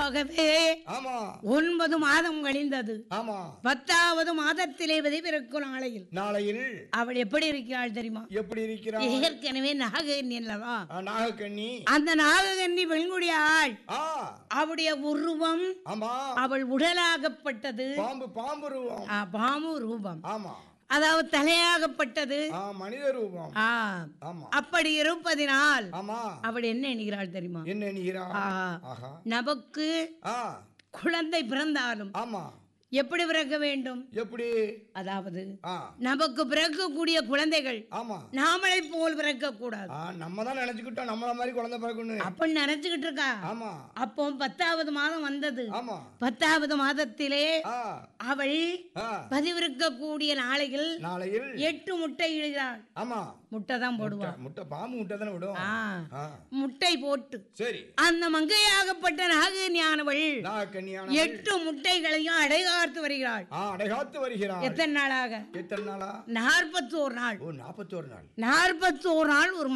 ஆகவே ஆமா ஒன்பது மாதம் கழிந்தது ஆமா பத்தாவது மாதத்திலே விதைபிறக்கும் நாளையில் நாளையில் அவள் எப்படி இருக்கிறாள் தெரியுமா எப்படி இருக்கிறார் ஏற்கனவே நாககன்னி அல்லவா நாகக்கண்ணி அந்த நாககன்னி பெண்குடிய ஆள் ஆ அவளுடைய உருவம் ஆமா அவள் உடலாகப்பட்டது பாம்பு பாம்பு ரூபம் ஆ, பாமு ரூபம் ஆமா அதாவது தலையாகப்பட்டது ஆ மனித ரூபம் ஆ ஆமா அப்படி இருப்பதினால் ஆமா அவள் என்ன எண்ணுகிறாள் தெரியுமா என்ன நீரா ஆ, ஆஹா நமக்கு ஆ குழந்தை பிறந்தாலும் ஆமா எப்படி பிறக்க வேண்டும் எப்படி அதாவது ஆ நமக்கு பிறக்கக்கூடிய குழந்தைகள் ஆமா நாமளை போல் பிறக்க கூடாது ஆ நம்ம தான் நினைச்சுக்கிட்டோம் நம்மள மாதிரி குழந்தை பிறக்கணும் அப்ப நினைச்சுக்கிட்டு இருக்கா ஆமா அப்போ பத்தாவது மாதம் வந்தது ஆமா பத்தாவது மாதத்திலே ஆ அவள் ஆ பதிவிருக்கக்கூடிய நாளையில் நாளையில் எட்டு முட்டை இடுகிறாள் ஆமா முட்டை தான் போடுவா முட்டை- முட்டை பாம்பு முட்டை தானே விடும் ஆ ஆ முட்டை போட்டு சரி அந்த மங்கையாகப்பட்ட நாகஞானவள் நாகக்கண்ணியான எட்டு முட்டைகளையும் அடைகாத்து வருகிறாள் ஆ அடைகாத்து வருகிறார் எத்தனை நாளாக எத்தனை நாளா நாற்பத்தோரு நாள் ஓ நாற்பத்தோரு நாள் நாற்பத்தோரு நாள் ஒரு